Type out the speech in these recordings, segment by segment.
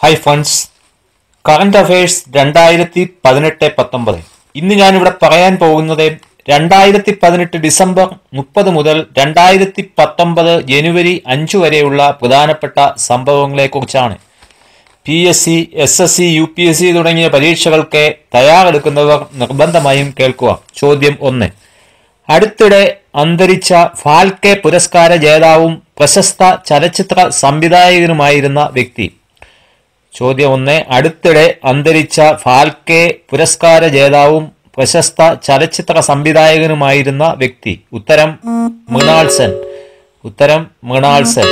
hi friends current affairs രണ്ടായിരത്തി പതിനെട്ട് പത്തൊമ്പത് ഇന്ന് ഞാനിവിടെ പറയാൻ പോകുന്നത് രണ്ടായിരത്തി പതിനെട്ട് ഡിസംബർ മുപ്പത് മുതൽ രണ്ടായിരത്തി പത്തൊമ്പത് ജനുവരി അഞ്ച് വരെയുള്ള പ്രധാനപ്പെട്ട സംഭവങ്ങളെക്കുറിച്ചാണ് P S C S S C U P S C തുടങ്ങിയ പരീക്ഷകൾക്ക് തയ്യാറെടുക്കുന്നവർ നിർബന്ധമായും കേൾക്കുക ചോദ്യം ഒന്ന് അടുത്തിടെ അന്തരിച്ച ഫാൽക്കെ പുരസ്കാര ജേതാവും പ്രശസ്ത ചലച്ചിത്ര സംവിധായകനുമായിരുന്ന വ്യക്തി ചോദ്യം ഒന്ന് അടുത്തിടെ അന്തരിച്ച ഫാൽക്കെ പുരസ്കാര ജേതാവും പ്രശസ്ത ചലച്ചിത്ര സംവിധായകനുമായിരുന്ന വ്യക്തി ഉത്തരം മൃണാൾ സെൻ ഉത്തരം മൃണാൾ സെൻ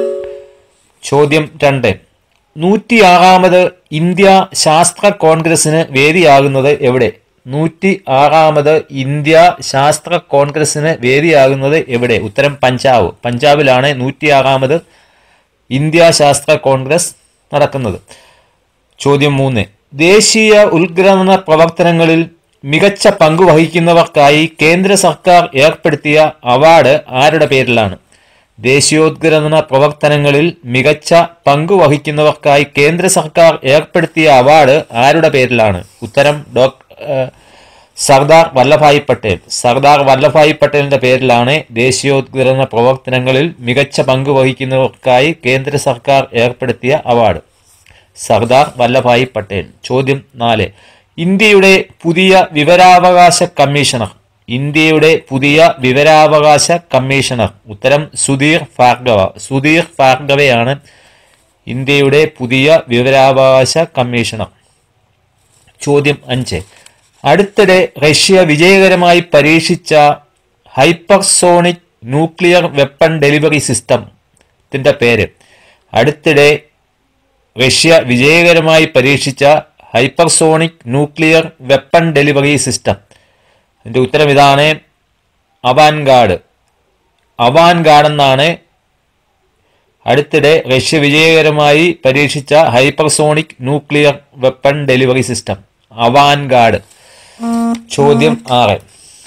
ചോദ്യം രണ്ട് നൂറ്റിയാറാമത് ഇന്ത്യ ശാസ്ത്ര കോൺഗ്രസിന് വേദിയാകുന്നത് എവിടെ നൂറ്റി ആറാമത് ഇന്ത്യ ശാസ്ത്ര കോൺഗ്രസിന് വേദിയാകുന്നത് എവിടെ ഉത്തരം പഞ്ചാബ് പഞ്ചാബിലാണ് നൂറ്റിയാറാമത് ഇന്ത്യ ശാസ്ത്ര കോൺഗ്രസ് നടക്കുന്നത് ചോദ്യം മൂന്ന് ദേശീയ ഉത്ഗ്രഥന പ്രവർത്തനങ്ങളിൽ മികച്ച പങ്ക് വഹിക്കുന്നവർക്കായി കേന്ദ്ര സർക്കാർ ഏർപ്പെടുത്തിയ അവാർഡ് ആരുടെ പേരിലാണ് ദേശീയോദ്ഗ്രഥന പ്രവർത്തനങ്ങളിൽ മികച്ച പങ്ക് വഹിക്കുന്നവർക്കായി കേന്ദ്ര സർക്കാർ ഏർപ്പെടുത്തിയ അവാർഡ് ആരുടെ പേരിലാണ് ഉത്തരം ഡോക് ഏഹ് സർദാർ വല്ലഭായ് പട്ടേൽ സർദാർ വല്ലഭായ് പട്ടേലിന്റെ പേരിലാണ് ദേശീയോദ്ഗ്രഥന പ്രവർത്തനങ്ങളിൽ മികച്ച പങ്ക് വഹിക്കുന്നവർക്കായി കേന്ദ്ര സർക്കാർ ഏർപ്പെടുത്തിയ അവാർഡ് സർദാർ വല്ലഭായ് പട്ടേൽ ചോദ്യം നാല് ഇന്ത്യയുടെ പുതിയ വിവരാവകാശ കമ്മീഷണർ ഇന്ത്യയുടെ പുതിയ വിവരാവകാശ കമ്മീഷണർ ഉത്തരം സുധീർ ഭാർഗവ സുധീർ ഭാർഗവയാണ് ഇന്ത്യയുടെ പുതിയ വിവരാവകാശ കമ്മീഷണർ ചോദ്യം അഞ്ച് അടുത്തിടെ റഷ്യ വിജയകരമായി പരീക്ഷിച്ച ഹൈപ്പർസോണിക് ന്യൂക്ലിയർ വെപ്പൺ ഡെലിവറി സിസ്റ്റത്തിന്റെ പേര് അടുത്തിടെ റഷ്യ വിജയകരമായി പരീക്ഷിച്ച hypersonic nuclear weapon delivery system അതിന്റെ ഉത്തരം ഇതാണ് അവാൻഗാർഡ് അവാൻഗാർഡ് എന്നാണ് അടുത്തിടെ റഷ്യ വിജയകരമായി പരീക്ഷിച്ച hypersonic nuclear weapon delivery system Avangard ചോദ്യം ആറ്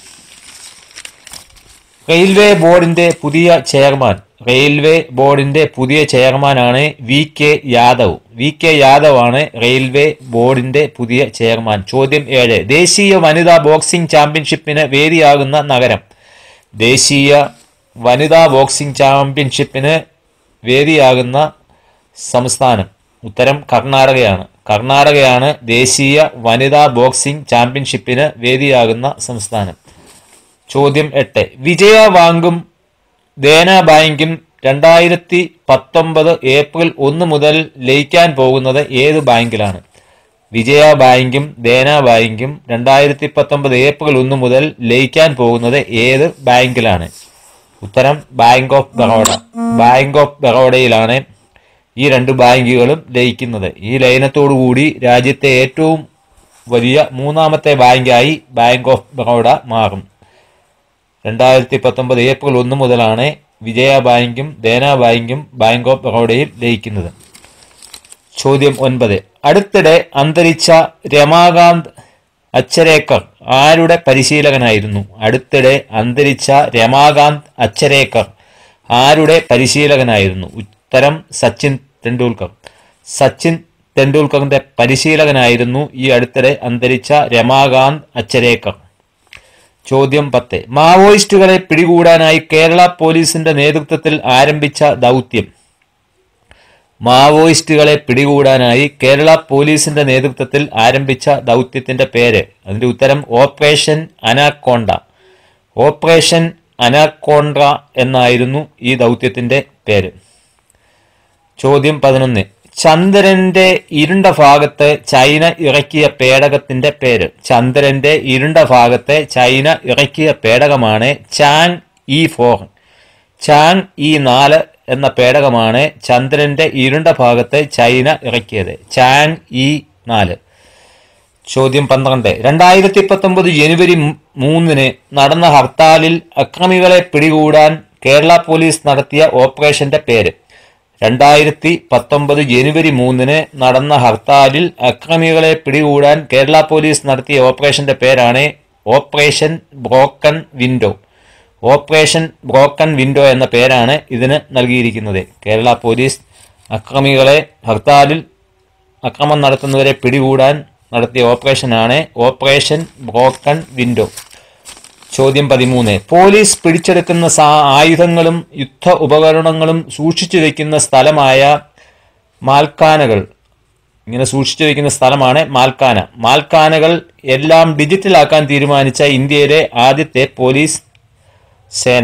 റെയിൽവേ ബോർഡിന്റെ പുതിയ ചെയർമാൻ റെയിൽവേ ബോർഡിന്റെ പുതിയ ചെയർമാനാണ് V K Yadav V K Yadav ആണ് റെയിൽവേ ബോർഡിന്റെ പുതിയ ചെയർമാൻ ചോദ്യം ഏഴ് ദേശീയ വനിതാ ബോക്സിംഗ് ചാമ്പ്യൻഷിപ്പിന് വേദിയാകുന്ന നഗരം ദേശീയ വനിതാ ബോക്സിംഗ് ചാമ്പ്യൻഷിപ്പിന് വേദിയാകുന്ന സംസ്ഥാനം ഉത്തരം കർണാടകയാണ് കർണാടകയാണ് ദേശീയ വനിതാ ബോക്സിംഗ് ചാമ്പ്യൻഷിപ്പിന് വേദിയാകുന്ന സംസ്ഥാനം ചോദ്യം എട്ട് വിജയ ബാങ്കും ദേന ബാങ്കും രണ്ടായിരത്തി പത്തൊമ്പത് ഏപ്രിൽ ഒന്ന് മുതൽ ലയിക്കാൻ പോകുന്നത് ഏത് ബാങ്കിലാണ് വിജയ ബാങ്കും ദേന ബാങ്കും രണ്ടായിരത്തി പത്തൊമ്പത് ഏപ്രിൽ ഒന്ന് മുതൽ ലയിക്കാൻ പോകുന്നത് ഏത് ബാങ്കിലാണ് ഉത്തരം bank of Baroda bank of ബറോഡയിലാണ് ഈ രണ്ട് ബാങ്കുകളും ലയിക്കുന്നത് ഈ ലയനത്തോടു കൂടി രാജ്യത്തെ ഏറ്റവും വലിയ മൂന്നാമത്തെ ബാങ്കായി ബാങ്ക് ഓഫ് ബറോഡ മാറും രണ്ടായിരത്തി പത്തൊമ്പത് ഏപ്രിൽ ഒന്ന് മുതലാണ് വിജയ ബാങ്കും ദേന ബാങ്കും ബാങ്ക് ഓഫ് ബറോഡയിൽ ലയിക്കുന്നത് ചോദ്യം ഒൻപത് അടുത്തിടെ അന്തരിച്ച രമാകാന്ത് അച്ചരേക്കർ ആരുടെ പരിശീലകനായിരുന്നു അടുത്തിടെ അന്തരിച്ച രമാകാന്ത് അച്ചരേക്കർ ആരുടെ പരിശീലകനായിരുന്നു ഉത്തരം സച്ചിൻ തെണ്ടുൽക്കർ സച്ചിൻ തെണ്ടുൽക്കറിന്റെ പരിശീലകനായിരുന്നു ഈ അടുത്തിടെ അന്തരിച്ച രമാകാന്ത് അച്ചരേക്കർ ചോദ്യം പത്ത് മാവോയിസ്റ്റുകളെ പിടികൂടാനായി കേരള പോലീസിന്റെ നേതൃത്വത്തിൽ ആരംഭിച്ച ദൗത്യം മാവോയിസ്റ്റുകളെ പിടികൂടാനായി കേരള പോലീസിന്റെ നേതൃത്വത്തിൽ ആരംഭിച്ച ദൗത്യത്തിന്റെ പേര് അതിന്റെ ഉത്തരം ഓപ്പറേഷൻ അനാക്കോണ്ട ഓപ്പറേഷൻ അനാക്കോണ്ട എന്നായിരുന്നു ഈ ദൗത്യത്തിന്റെ പേര് ചോദ്യം പതിനൊന്ന് ചന്ദ്രന്റെ ഇരുണ്ട ഭാഗത്ത് ചൈന ഇറക്കിയ പേടകത്തിന്റെ പേര് ചന്ദ്രന്റെ ഇരുണ്ട ഭാഗത്ത് ചൈന ഇറക്കിയ പേടകമാണ് Chang'e four Chang'e നാല് എന്ന പേടകമാണ് ചന്ദ്രന്റെ ഇരുണ്ട ഭാഗത്ത് ചൈന ഇറക്കിയത് ചാങ് ഇ നാല് ചോദ്യം പന്ത്രണ്ട് രണ്ടായിരത്തി പത്തൊമ്പത് ജനുവരി മൂന്നിന് നടന്ന ഹർത്താലിൽ അക്രമികളെ പിടികൂടാൻ കേരള പോലീസ് നടത്തിയ ഓപ്പറേഷന്റെ പേര് രണ്ടായിരത്തി പത്തൊമ്പത് ജനുവരി മൂന്നിന് നടന്ന ഹർത്താലിൽ അക്രമികളെ പിടികൂടാൻ കേരള പോലീസ് നടത്തിയ ഓപ്പറേഷന്റെ പേരാണ് operation broken window operation broken window എന്ന പേരാണ് ഇതിന് നൽകിയിരിക്കുന്നത് കേരള പോലീസ് അക്രമികളെ ഹർത്താലിൽ അക്രമം നടത്തുന്നവരെ പിടികൂടാൻ നടത്തിയ ഓപ്പറേഷനാണ് ഓപ്പറേഷൻ ബ്രോക്കൺ വിൻഡോ ചോദ്യം പതിമൂന്ന് പോലീസ് പിടിച്ചെടുക്കുന്ന സാ ആയുധങ്ങളും യുദ്ധ ഉപകരണങ്ങളും സൂക്ഷിച്ചു വയ്ക്കുന്ന സ്ഥലമായ മാൽക്കാനകൾ ഇങ്ങനെ സൂക്ഷിച്ചു വയ്ക്കുന്ന സ്ഥലമാണ് മാൽക്കാന മാൽക്കാനകൾ എല്ലാം ഡിജിറ്റലാക്കാൻ തീരുമാനിച്ച ഇന്ത്യയിലെ ആദ്യത്തെ പോലീസ് സേന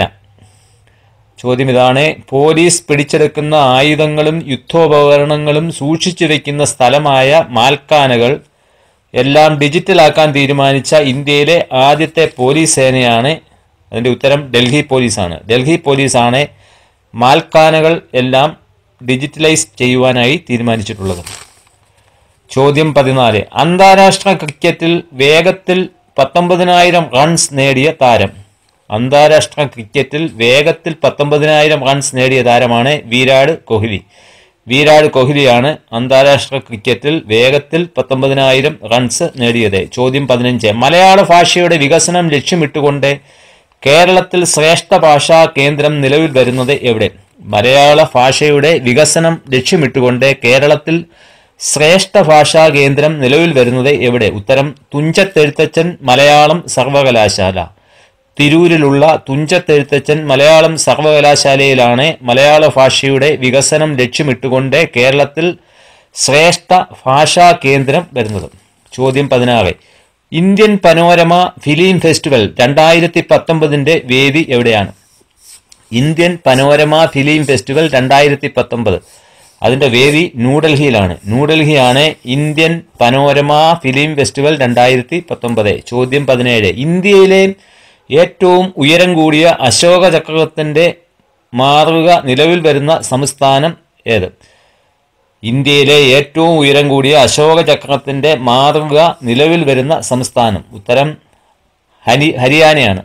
ചോദ്യം ഇതാണ് പോലീസ് പിടിച്ചെടുക്കുന്ന ആയുധങ്ങളും യുദ്ധോപകരണങ്ങളും സൂക്ഷിച്ചു വയ്ക്കുന്ന സ്ഥലമായ മാൽക്കാനകൾ എല്ലാം ഡിജിറ്റലാക്കാൻ തീരുമാനിച്ച ഇന്ത്യയിലെ ആദ്യത്തെ പോലീസ് സേനയാണ് അതിൻ്റെ ഉത്തരം ഡൽഹി പോലീസാണ് ഡൽഹി പോലീസാണ് മാൽക്കാനകൾ എല്ലാം ഡിജിറ്റലൈസ് ചെയ്യുവാനായി തീരുമാനിച്ചിട്ടുള്ളത് ചോദ്യം പതിനാല് അന്താരാഷ്ട്ര ക്രിക്കറ്റിൽ വേഗത്തിൽ പത്തൊമ്പതിനായിരം റൺസ് നേടിയ താരം അന്താരാഷ്ട്ര ക്രിക്കറ്റിൽ വേഗത്തിൽ പത്തൊമ്പതിനായിരം റൺസ് നേടിയ താരമാണ് വിരാട് കോഹ്ലി വിരാട് കോഹ്ലിയാണ് അന്താരാഷ്ട്ര ക്രിക്കറ്റിൽ വേഗത്തിൽ പത്തൊമ്പതിനായിരം റൺസ് നേടിയത് ചോദ്യം പതിനഞ്ച് മലയാള ഭാഷയുടെ വികസനം ലക്ഷ്യമിട്ടുകൊണ്ട് കേരളത്തിൽ ശ്രേഷ്ഠ ഭാഷാ കേന്ദ്രം നിലവിൽ വരുന്നത് എവിടെ മലയാള ഭാഷയുടെ വികസനം ലക്ഷ്യമിട്ടുകൊണ്ട് കേരളത്തിൽ ശ്രേഷ്ഠ ഭാഷാ കേന്ദ്രം നിലവിൽ വരുന്നത് എവിടെ ഉത്തരം തുഞ്ചത്തെഴുത്തച്ഛൻ മലയാളം സർവകലാശാല തിരൂരിലുള്ള തുഞ്ചത്തെഴുത്തച്ഛൻ മലയാളം സർവകലാശാലയിലാണ് മലയാള ഭാഷയുടെ വികസനം ലക്ഷ്യമിട്ടുകൊണ്ട് കേരളത്തിൽ ശ്രേഷ്ഠ ഭാഷാ കേന്ദ്രം വരുന്നത് ചോദ്യം പതിനാറ് ഇന്ത്യൻ പനോരമ ഫിലിം ഫെസ്റ്റിവൽ രണ്ടായിരത്തി പത്തൊമ്പതിൻ്റെ വേദി എവിടെയാണ് ഇന്ത്യൻ പനോരമ ഫിലിം ഫെസ്റ്റിവൽ രണ്ടായിരത്തി പത്തൊമ്പത് അതിൻ്റെ വേദി ന്യൂഡൽഹിയിലാണ് ന്യൂഡൽഹിയാണ് ഇന്ത്യൻ പനോരമ ഫിലിം ഫെസ്റ്റിവൽ രണ്ടായിരത്തി പത്തൊമ്പത് ചോദ്യം പതിനേഴ് ഇന്ത്യയിലെ ഏറ്റവും ഉയരം കൂടിയ അശോക ചക്രത്തിൻ്റെ മാതൃക നിലവിൽ വരുന്ന സംസ്ഥാനം ഏത് ഇന്ത്യയിലെ ഏറ്റവും ഉയരം കൂടിയ അശോക ചക്രത്തിൻ്റെ മാതൃക നിലവിൽ വരുന്ന സംസ്ഥാനം ഉത്തരം ഹരി ഹരിയാനയാണ്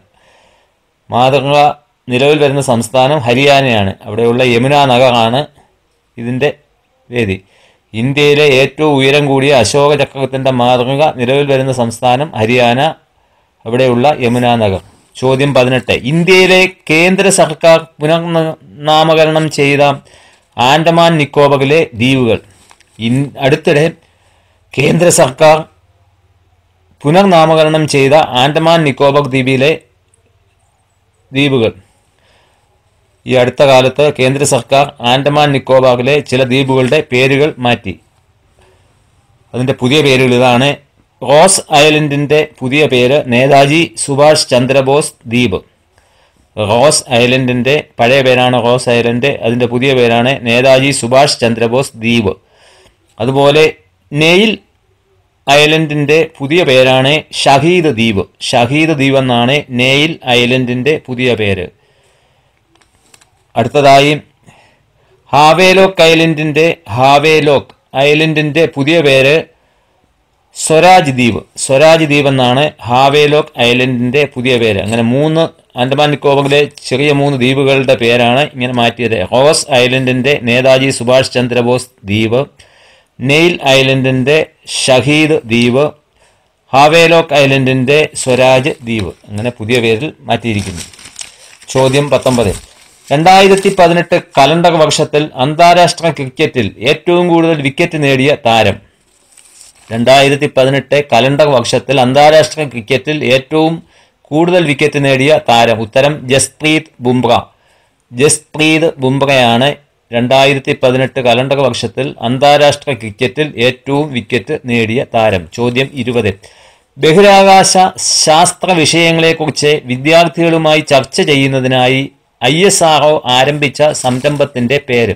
മാതൃക നിലവിൽ വരുന്ന സംസ്ഥാനം ഹരിയാനയാണ് അവിടെയുള്ള യമുന നഗറാണ് ഇതിൻ്റെ വേദി ഇന്ത്യയിലെ ഏറ്റവും ഉയരം കൂടിയ അശോക ചക്രത്തിൻ്റെ മാതൃക നിലവിൽ വരുന്ന സംസ്ഥാനം ഹരിയാന അവിടെയുള്ള യമുന നഗർ ചോദ്യം പതിനെട്ട് ഇന്ത്യയിലെ കേന്ദ്ര സർക്കാർ പുനർനാമകരണം ചെയ്ത ആൻഡമാൻ നിക്കോബറിലെ ദ്വീപുകൾ ഇൻ അടുത്തിടെ കേന്ദ്ര സർക്കാർ പുനർനാമകരണം ചെയ്ത ആൻഡമാൻ നിക്കോബർ ദ്വീപിലെ ദ്വീപുകൾ ഈ അടുത്ത കാലത്ത് കേന്ദ്ര സർക്കാർ ആൻഡമാൻ നിക്കോബാറിലെ ചില ദ്വീപുകളുടെ പേരുകൾ മാറ്റി അതിൻ്റെ പുതിയ പേരുകൾ ഇതാണ് റോസ് ഐലൻഡിൻ്റെ പുതിയ പേര് നേതാജി സുഭാഷ് ചന്ദ്രബോസ് ദ്വീപ് റോസ് ഐലൻഡിൻ്റെ പഴയ പേരാണ് റോസ് ഐലൻഡ് അതിൻ്റെ പുതിയ പേരാണ് നേതാജി സുഭാഷ് ചന്ദ്രബോസ് ദ്വീപ് അതുപോലെ നെയിൽ ഐലൻഡിൻ്റെ പുതിയ പേരാണ് ഷഹീദ് ദ്വീപ് ഷഹീദ് ദ്വീപ് എന്നാണ് നെയിൽ ഐലൻഡിൻ്റെ പുതിയ പേര് അടുത്തതായി ഹാവേലോക്ക് ഐലൻഡിൻ്റെ ഹാവേലോക്ക് ഐലൻഡിൻ്റെ പുതിയ പേര് സ്വരാജ് ദ്വീപ് സ്വരാജ് ദ്വീപ് എന്നാണ് ഹാവേലോക്ക് ഐലൻഡിൻ്റെ പുതിയ പേര് അങ്ങനെ മൂന്ന് ആൻഡമാൻ നിക്കോബറിലെ ചെറിയ മൂന്ന് ദ്വീപുകളുടെ പേരാണ് ഇങ്ങനെ മാറ്റിയത് റോസ് ഐലൻഡിൻ്റെ നേതാജി സുഭാഷ് ചന്ദ്രബോസ് ദ്വീപ് നെയിൽ ഐലൻഡിൻ്റെ ഷഹീദ് ദ്വീപ് ഹാവേലോക്ക് ഐലൻഡിൻ്റെ സ്വരാജ് ദ്വീപ് അങ്ങനെ പുതിയ പേരിൽ മാറ്റിയിരിക്കുന്നു ചോദ്യം പത്തൊമ്പത് രണ്ടായിരത്തി പതിനെട്ട് കലണ്ടർ വർഷത്തിൽ അന്താരാഷ്ട്ര ക്രിക്കറ്റിൽ ഏറ്റവും കൂടുതൽ വിക്കറ്റ് നേടിയ താരം രണ്ടായിരത്തി പതിനെട്ട് കലണ്ടർ വർഷത്തിൽ അന്താരാഷ്ട്ര ക്രിക്കറ്റിൽ ഏറ്റവും കൂടുതൽ വിക്കറ്റ് നേടിയ താരം ഉത്തരം ജസ്പ്രീത് ബുംറ ജസ്പ്രീത് ബുംറയാണ് രണ്ടായിരത്തി പതിനെട്ട് കലണ്ടർ വർഷത്തിൽ അന്താരാഷ്ട്ര ക്രിക്കറ്റിൽ ഏറ്റവും വിക്കറ്റ് നേടിയ താരം ചോദ്യം ഇരുപത് ബഹിരാകാശ ശാസ്ത്ര വിഷയങ്ങളെക്കുറിച്ച് വിദ്യാർത്ഥികളുമായി ചർച്ച ചെയ്യുന്നതിനായി ഐ എസ് ആർ ആരംഭിച്ച സംരംഭത്തിന്റെ പേര്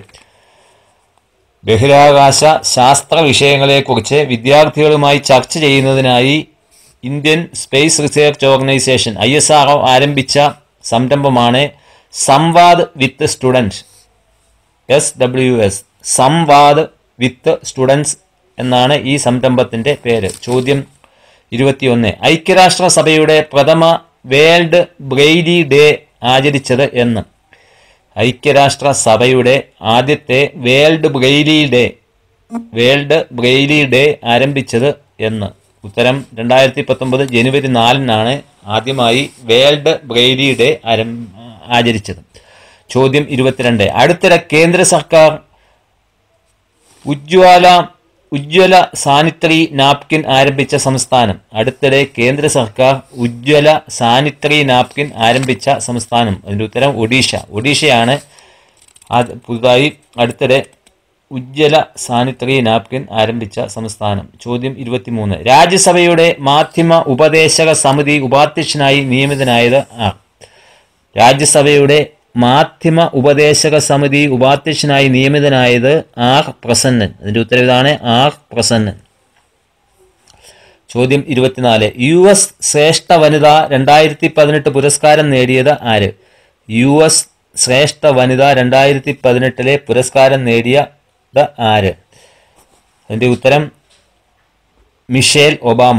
ബഹിരാകാശ ശാസ്ത്ര വിഷയങ്ങളെക്കുറിച്ച് വിദ്യാർത്ഥികളുമായി ചർച്ച ചെയ്യുന്നതിനായി Indian space research organisation I S R ആരംഭിച്ച സംരംഭമാണ് Samvad with students S W S Samvad with students എന്നാണ് ഈ സംരംഭത്തിൻ്റെ പേര് ചോദ്യം ഇരുപത്തിയൊന്ന് ഐക്യരാഷ്ട്രസഭയുടെ പ്രഥമ വേൾഡ് ബ്രെയിലി ഡേ ആചരിച്ചത് എന്ന് ഐക്യരാഷ്ട്ര സഭയുടെ ആദ്യത്തെ world braille day world braille day ആരംഭിച്ചത് എന്ന് ഉത്തരം രണ്ടായിരത്തി പത്തൊമ്പത് ജനുവരി നാലിനാണ് ആദ്യമായി വേൾഡ് ബ്രെയിലി ഡേ ആരം ആചരിച്ചത് ചോദ്യം ഇരുപത്തിരണ്ട് അടുത്തിടെ കേന്ദ്ര സർക്കാർ ഉജ്ജ്വാല ഉജ്ജ്വല സാനിറ്ററി നാപ്കിൻ ആരംഭിച്ച സംസ്ഥാനം അടുത്തിടെ കേന്ദ്ര സർക്കാർ ഉജ്ജ്വല സാനിറ്ററി നാപ്കിൻ ആരംഭിച്ച സംസ്ഥാനം അതിൻ്റെ ഉത്തരം ഒഡീഷ ഒഡീഷയാണ് അത് പുതുതായി അടുത്തിടെ ഉജ്ജ്വല സാനിറ്ററി നാപ്കിൻ ആരംഭിച്ച സംസ്ഥാനം ചോദ്യം ഇരുപത്തിമൂന്ന് രാജ്യസഭയുടെ മാധ്യമ ഉപദേശക സമിതി ഉപാധ്യക്ഷനായി നിയമിതനായത് ആർ രാജ്യസഭയുടെ മാധ്യമ ഉപദേശക സമിതി ഉപാധ്യക്ഷനായി നിയമിതനായത് ആർ പ്രസന്നൻ അതിൻ്റെ ഉത്തരം ഇതാണ് ആർ പ്രസന്നൻ ചോദ്യം ഇരുപത്തിനാല് യു എസ് ശ്രേഷ്ഠ വനിത രണ്ടായിരത്തി പതിനെട്ട് പുരസ്കാരം നേടിയത് ആര് യു എസ് ശ്രേഷ്ഠ വനിത രണ്ടായിരത്തി പതിനെട്ടിലെ പുരസ്കാരം നേടിയത് ആര് അതിൻ്റെ ഉത്തരം മിഷേൽ ഒബാമ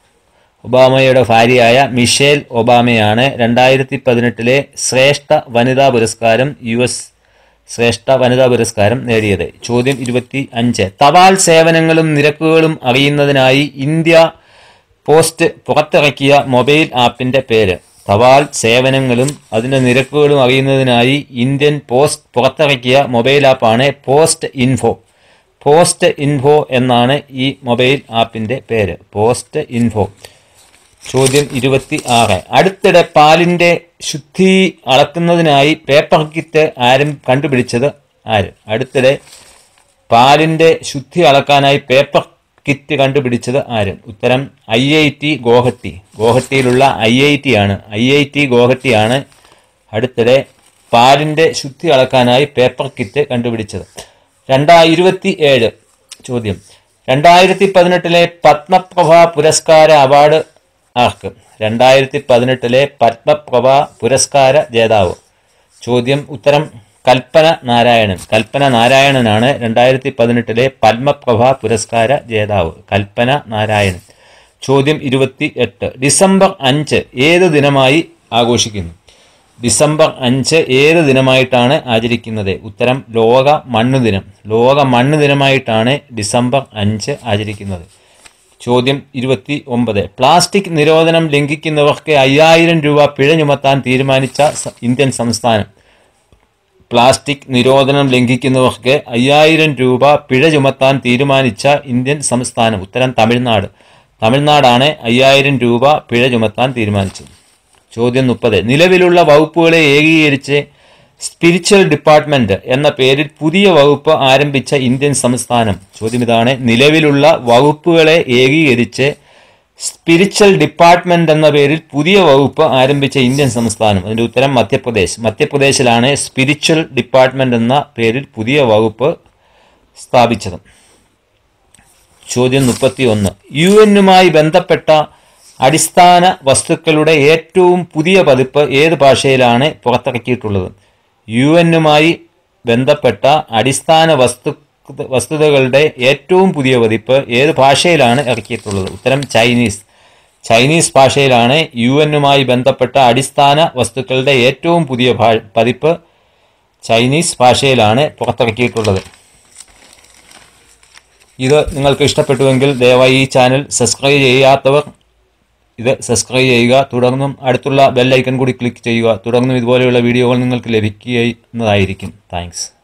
ഒബാമയുടെ ഭാര്യയായ മിഷേൽ ഒബാമയാണ് രണ്ടായിരത്തി പതിനെട്ടിലെ ശ്രേഷ്ഠ വനിതാ പുരസ്കാരം യു എസ് ശ്രേഷ്ഠ വനിതാ പുരസ്കാരം നേടിയത് ചോദ്യം ഇരുപത്തി അഞ്ച് തപാൽ സേവനങ്ങളും നിരക്കുകളും അറിയുന്നതിനായി ഇന്ത്യ പോസ്റ്റ് പുറത്തിറക്കിയ മൊബൈൽ ആപ്പിന്റെ പേര് തപാൽ സേവനങ്ങളും അതിന്റെ നിരക്കുകളും അറിയുന്നതിനായി ഇന്ത്യൻ പോസ്റ്റ് പുറത്തിറക്കിയ മൊബൈൽ ആപ്പാണ് പോസ്റ്റ് ഇൻഫോ പോസ്റ്റ് ഇൻഫോ എന്നാണ് ഈ മൊബൈൽ ആപ്പിന്റെ പേര് പോസ്റ്റ് ഇൻഫോ ചോദ്യം ഇരുപത്തി ആറ് അടുത്തിടെ പാലിന്റെ ശുദ്ധി അളക്കുന്നതിനായി പേപ്പർ കിറ്റ് ആരും കണ്ടുപിടിച്ചത് ആര് അടുത്തിടെ പാലിന്റെ ശുദ്ധി അളക്കാനായി പേപ്പർ കിറ്റ് കണ്ടുപിടിച്ചത് ആര് ഉത്തരം ഐ ഐ ടി ഗോഹട്ടി ഗോഹട്ടിയിലുള്ള ഐ ഐ ടി ആണ് ഐ ഐ ടി ഗോഹട്ടിയാണ് അടുത്തിടെ പാലിന്റെ ശുദ്ധി അളക്കാനായി പേപ്പർ കിറ്റ് കണ്ടുപിടിച്ചത് രണ്ടാ ഇരുപത്തി ഏഴ് ചോദ്യം രണ്ടായിരത്തി പതിനെട്ടിലെ പത്മപ്രഭ പുരസ്കാര അവാർഡ് ആർക്ക് രണ്ടായിരത്തി പതിനെട്ടിലെ പത്മപ്രഭ പുരസ്കാര ജേതാവ് ചോദ്യം ഉത്തരം കൽപ്പന നാരായണൻ കൽപ്പന നാരായണനാണ് രണ്ടായിരത്തി പതിനെട്ടിലെ പത്മപ്രഭ പുരസ്കാര ജേതാവ് കൽപ്പന നാരായണൻ ചോദ്യം ഇരുപത്തി എട്ട് ഡിസംബർ അഞ്ച് ഏത് ദിനമായി ആഘോഷിക്കുന്നു ഡിസംബർ അഞ്ച് ഏത് ദിനമായിട്ടാണ് ആചരിക്കുന്നത് ഉത്തരം ലോക മണ്ണ് ദിനം ലോക മണ്ണ് ദിനമായിട്ടാണ് ഡിസംബർ അഞ്ച് ആചരിക്കുന്നത് ചോദ്യം ഇരുപത്തി ഒമ്പത് പ്ലാസ്റ്റിക് നിരോധനം ലംഘിക്കുന്നവർക്ക് അയ്യായിരം രൂപ പിഴ ചുമത്താൻ തീരുമാനിച്ച സ- ഇന്ത്യൻ സംസ്ഥാനം പ്ലാസ്റ്റിക് നിരോധനം ലംഘിക്കുന്നവർക്ക് അയ്യായിരം രൂപ പിഴ ചുമത്താൻ തീരുമാനിച്ച ഇന്ത്യൻ സംസ്ഥാനം ഉത്തരം തമിഴ്നാട് തമിഴ്നാടാണ് അയ്യായിരം രൂപ പിഴ ചുമത്താൻ തീരുമാനിച്ചത് ചോദ്യം മുപ്പത് നിലവിലുള്ള വകുപ്പുകളെ ഏകീകരിച്ച് സ്പിരിച്വൽ ഡിപ്പാർട്ട്മെന്റ് എന്ന പേരിൽ പുതിയ വകുപ്പ് ആരംഭിച്ച ഇന്ത്യൻ സംസ്ഥാനം ചോദ്യം ഇതാണ് നിലവിലുള്ള വകുപ്പുകളെ ഏകീകരിച്ച് സ്പിരിച്വൽ ഡിപ്പാർട്ട്മെന്റ് എന്ന പേരിൽ പുതിയ വകുപ്പ് ആരംഭിച്ച ഇന്ത്യൻ സംസ്ഥാനം അതിന്റെ ഉത്തരം മധ്യപ്രദേശ് മധ്യപ്രദേശിലാണ് സ്പിരിച്വൽ ഡിപ്പാർട്ട്മെന്റ് എന്ന പേരിൽ പുതിയ വകുപ്പ് സ്ഥാപിച്ചത് ചോദ്യം മുപ്പത്തി ഒന്ന് യു എന്നുമായി ബന്ധപ്പെട്ട അടിസ്ഥാന വസ്തുക്കളുടെ ഏറ്റവും പുതിയ പതിപ്പ് ഏത് ഭാഷയിലാണ് പുറത്തിറക്കിയിട്ടുള്ളത് യു എന്നുമായി ബന്ധപ്പെട്ട അടിസ്ഥാന വസ്തു വസ്തുതകളുടെ ഏറ്റവും പുതിയ പതിപ്പ് ഏത് ഭാഷയിലാണ് ഇറക്കിയിട്ടുള്ളത് ഉത്തരം ചൈനീസ് ചൈനീസ് ഭാഷയിലാണ് യു എന്നുമായി ബന്ധപ്പെട്ട അടിസ്ഥാന വസ്തുക്കളുടെ ഏറ്റവും പുതിയ ഭാ- പതിപ്പ് ചൈനീസ് ഭാഷയിലാണ് പുറത്തിറക്കിയിട്ടുള്ളത് ഇത് നിങ്ങൾക്ക് ഇഷ്ടപ്പെട്ടുവെങ്കിൽ ദയവായി ഈ ചാനൽ സബ്സ്ക്രൈബ് ചെയ്യാത്തവർ ഇത് സബ്സ്ക്രൈബ് ചെയ്യുക തുടർന്നും അടുത്തുള്ള ബെൽ ഐക്കൺ കൂടി ക്ലിക്ക് ചെയ്യുക തുടർന്നും ഇതുപോലെയുള്ള വീഡിയോകൾ നിങ്ങൾക്ക് ലഭിക്കുന്നതായിരിക്കും താങ്ക്സ്